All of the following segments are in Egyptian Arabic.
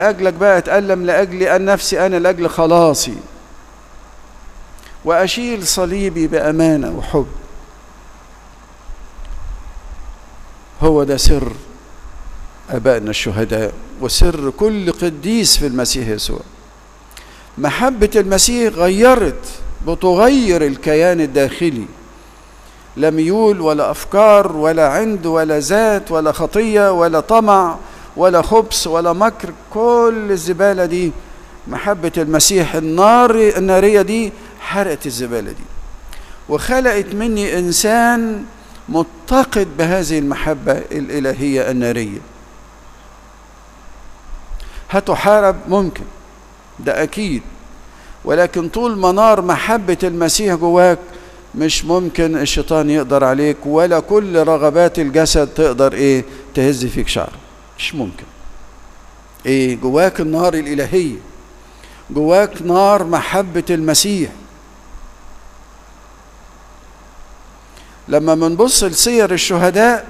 أجلك بقى أتألم لأجل أن نفسي أنا لأجل خلاصي وأشيل صليبي بأمانة وحب هو ده سر أبائنا الشهداء وسر كل قديس في المسيح يسوع محبة المسيح غيرت بتغير الكيان الداخلي لا ميول ولا أفكار ولا عند ولا ذات ولا خطية ولا طمع ولا خبث ولا مكر كل الزبالة دي محبة المسيح النار النارية دي حرقت الزبالة دي وخلقت مني إنسان متقد بهذه المحبة الإلهية النارية هتحارب ممكن ده أكيد ولكن طول ما نار محبة المسيح جواك مش ممكن الشيطان يقدر عليك ولا كل رغبات الجسد تقدر ايه تهز فيك شعر مش ممكن ايه جواك النار الالهيه جواك نار محبه المسيح لما بنبص لسير الشهداء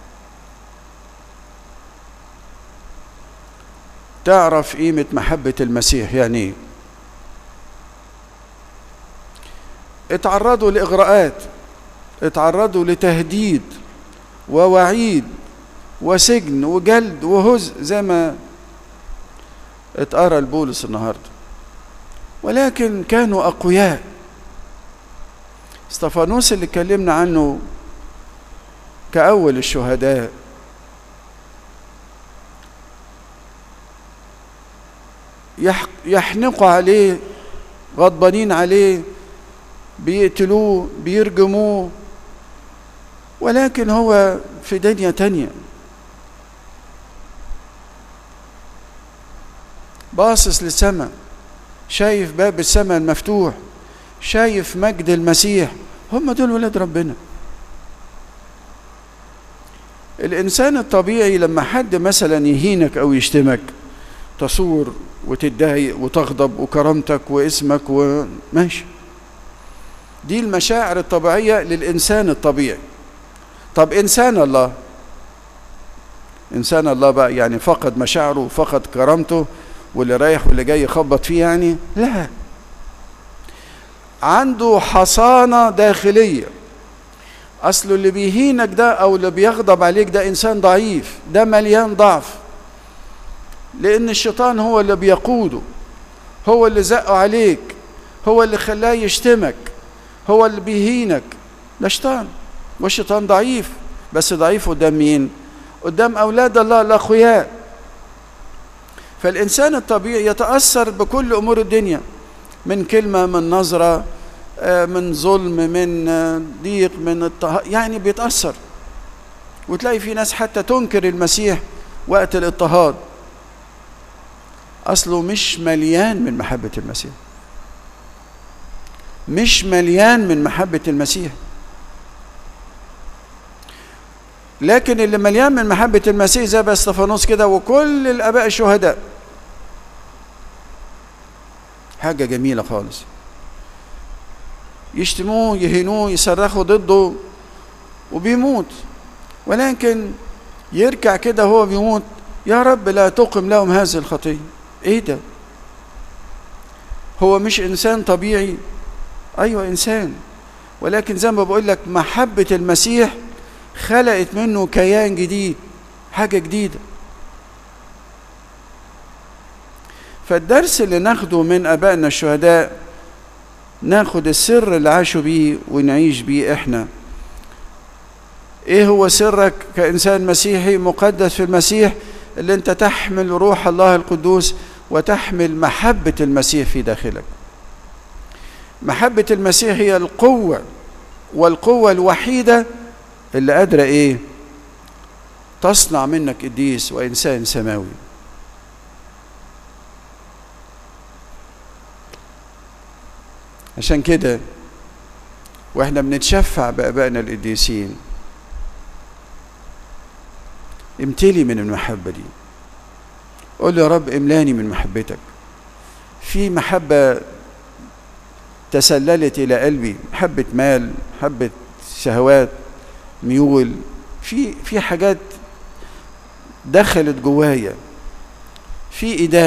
تعرف قيمه محبه المسيح يعني ايه اتعرضوا لاغراءات اتعرضوا لتهديد ووعيد وسجن وجلد وهزء زي ما اتقرا البولس النهارده ولكن كانوا اقوياء استفانوس اللي اتكلمنا عنه كأول الشهداء يحنقوا عليه غضبانين عليه بيقتلوه بيرجموه ولكن هو في دنيا تانية باصص للسماء شايف باب السماء المفتوح شايف مجد المسيح هم دول ولاد ربنا الإنسان الطبيعي لما حد مثلا يهينك أو يشتمك تصور وتتضايق وتغضب وكرامتك واسمك وماشي دي المشاعر الطبيعية للإنسان الطبيعي طب إنسان الله إنسان الله بقى يعني فقد مشاعره وفقد كرامته واللي رايح واللي جاي يخبط فيه يعني لا عنده حصانة داخلية أصله اللي بيهينك ده أو اللي بيغضب عليك ده إنسان ضعيف ده مليان ضعف لأن الشيطان هو اللي بيقوده هو اللي زقه عليك هو اللي خلاه يشتمك هو اللي بيهينك ده شيطان والشيطان ضعيف بس ضعيف قدام مين قدام أولاد الله الأخوياء فالإنسان الطبيعي يتأثر بكل أمور الدنيا من كلمة من نظرة من ظلم من ضيق من اضطهاد يعني بيتأثر وتلاقي في ناس حتى تنكر المسيح وقت الاضطهاد أصله مش مليان من محبة المسيح مش مليان من محبة المسيح لكن اللي مليان من محبة المسيح زي باستفانوس كده وكل الآباء الشهداء حاجة جميلة خالص يشتموه يهينوه يصرخوا ضده وبيموت ولكن يركع كده وهو بيموت يا رب لا تقم لهم هذه الخطية ايه ده هو مش انسان طبيعي ايوه انسان ولكن زي ما بقول لك محبة المسيح خلقت منه كيان جديد حاجة جديدة فالدرس اللي ناخده من ابائنا الشهداء ناخد السر اللي عاشوا بيه ونعيش بيه احنا ايه هو سرك كانسان مسيحي مقدس في المسيح اللي انت تحمل روح الله القدوس وتحمل محبة المسيح في داخلك محبة المسيح هي القوة والقوة الوحيدة اللي قادرة ايه تصنع منك قديس وإنسان سماوي عشان كده واحنا بنتشفع بآبائنا القديسين امتلي من المحبة دي قول يا رب املاني من محبتك في محبة تسللت إلى قلبي محبة مال محبة شهوات ميول في في حاجات دخلت جوايا في إدانة